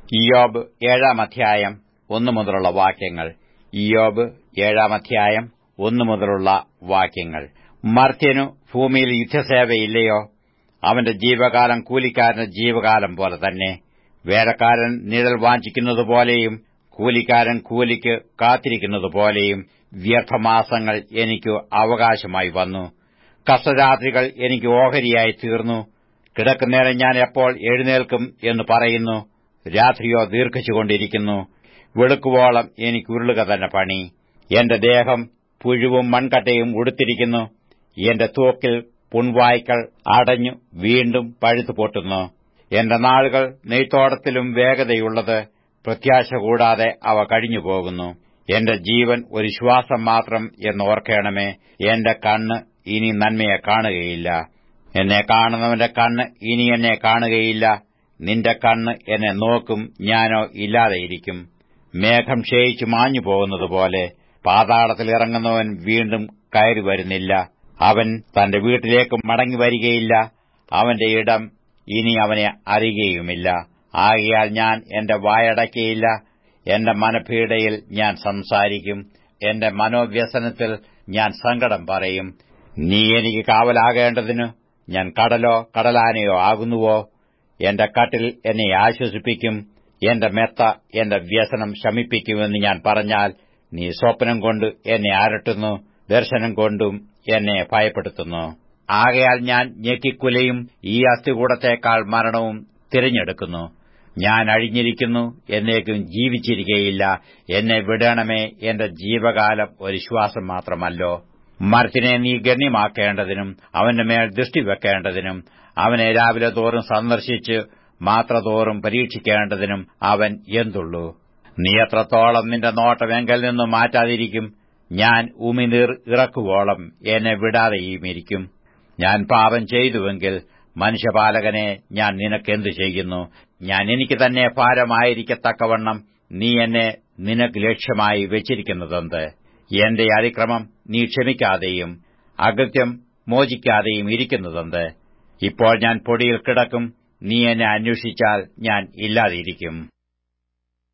ഇയോബ് ഏഴാം അധ്യായം ഒന്നു മുതലുള്ള വാക്യങ്ങൾ ഇയോബ് ഏഴാം അധ്യായം ഒന്നു മുതലുള്ള വാക്യങ്ങൾ മർത്യനു ഭൂമിയിൽ യുദ്ധസേവയില്ലയോ അവന്റെ ജീവകാലം കൂലിക്കാരന്റെ ജീവകാലം പോലെ തന്നെ വേലക്കാരൻ നിഴൽ വാഞ്ചിക്കുന്നതുപോലെയും കൂലിക്കാരൻ കൂലിക്ക് കാത്തിരിക്കുന്നതുപോലെയും വ്യർത്ഥമാസങ്ങൾ എനിക്ക് അവകാശമായി വന്നു കഷ്ടരാത്രികൾ എനിക്ക് ഓഹരിയായി തീർന്നു കിടക്കുന്നേരം ഞാൻ എപ്പോൾ എഴുന്നേൽക്കും എന്ന് പറയുന്നു രാത്രിയോ ദീർഘിച്ചുകൊണ്ടിരിക്കുന്നു വെളുക്കുവോളം എനിക്ക് ഉരുളുക തന്നെ പണി എന്റെ ദേഹം പുഴുവും മൺകട്ടയും ഉടുത്തിരിക്കുന്നു എന്റെ തൂക്കിൽ പുൺവായ്ക്കൾ അടഞ്ഞു വീണ്ടും പഴുത്തു പൊട്ടുന്നു എന്റെ നാളുകൾ നെയ്ത്തോടത്തിലും വേഗതയുള്ളത് പ്രത്യാശ കൂടാതെ അവ കഴിഞ്ഞുപോകുന്നു എന്റെ ജീവൻ ഒരു ശ്വാസം മാത്രം എന്നോർക്കേണമേ എന്റെ കണ്ണ് ഇനി നന്മയെ കാണുകയില്ല എന്നെ കാണുന്നവന്റെ കണ്ണ് ഇനി എന്നെ കാണുകയില്ല നിന്റെ കണ്ണ് എന്നെ നോക്കും ഞാനോ ഇല്ലാതെയിരിക്കും മേഘം ക്ഷയിച്ചു മാഞ്ഞു പോകുന്നതുപോലെ പാതാളത്തിൽ ഇറങ്ങുന്നവൻ വീണ്ടും കയറി വരുന്നില്ല അവൻ തന്റെ വീട്ടിലേക്ക് മടങ്ങി വരികയില്ല അവന്റെ ഇടം ഇനി അവനെ അറിയുകയുമില്ല ആകയാൽ ഞാൻ എന്റെ വായടയ്ക്കയില്ല എന്റെ മനപീഡയിൽ ഞാൻ സംസാരിക്കും എന്റെ മനോവ്യസനത്തിൽ ഞാൻ സങ്കടം പറയും നീ എനിക്ക് കാവലാകേണ്ടതിനു ഞാൻ കടലോ കടലാനയോ ആകുന്നുവോ എന്റെ കട്ടിൽ എന്നെ ആശ്വസിപ്പിക്കും എന്റെ മെത്ത എന്റെ വ്യസനം ശമിപ്പിക്കുമെന്ന് ഞാൻ പറഞ്ഞാൽ നീ സ്വപ്നം കൊണ്ട് എന്നെ അരട്ടുന്നു ദർശനം കൊണ്ടും എന്നെ ഭയപ്പെടുത്തുന്നു ആകയാൽ ഞാൻ ഞെക്കിക്കുലയും ഈ അസ്ഥികൂടത്തേക്കാൾ മരണവും തിരഞ്ഞെടുക്കുന്നു ഞാൻ അഴിഞ്ഞിരിക്കുന്നു എന്നേക്കും ജീവിച്ചിരിക്കയില്ല എന്നെ വിടണമേ എന്റെ ജീവകാലം ഒരു ശ്വാസം മാത്രമല്ലോ മരത്തിനെ നീ ഗണ്യമാക്കേണ്ടതിനും അവന്റെ മേൽ ദൃഷ്ടി വെക്കേണ്ടതിനും അവനെ രാവിലെ തോറും സന്ദർശിച്ച് മാത്രതോറും പരീക്ഷിക്കേണ്ടതിനും അവൻ എന്തുള്ളൂ നീ എത്രത്തോളം നിന്റെ നോട്ടം എങ്കിൽ നിന്നും മാറ്റാതിരിക്കും ഞാൻ ഉമിനീർ ഇറക്കുവോളം എന്നെ വിടാതെയും ഇരിക്കും ഞാൻ പാപം ചെയ്തുവെങ്കിൽ മനുഷ്യപാലകനെ ഞാൻ നിനക്കെന്തു ചെയ്യുന്നു ഞാൻ എനിക്ക് തന്നെ ഭാരമായിരിക്കത്തക്കവണ്ണം നീ എന്നെ നിനക്ക് ലക്ഷ്യമായി വെച്ചിരിക്കുന്നതെന്ത് എന്റെ അതിക്രമം നീ ക്ഷമിക്കാതെയും അകൃത്യം മോചിക്കാതെയും ഇരിക്കുന്നതെന്ത് ഇപ്പോൾ ഞാൻ പൊടിയിൽ കിടക്കും നീ എന്നെ അന്വേഷിച്ചാൽ ഞാൻ ഇല്ലാതിരിക്കും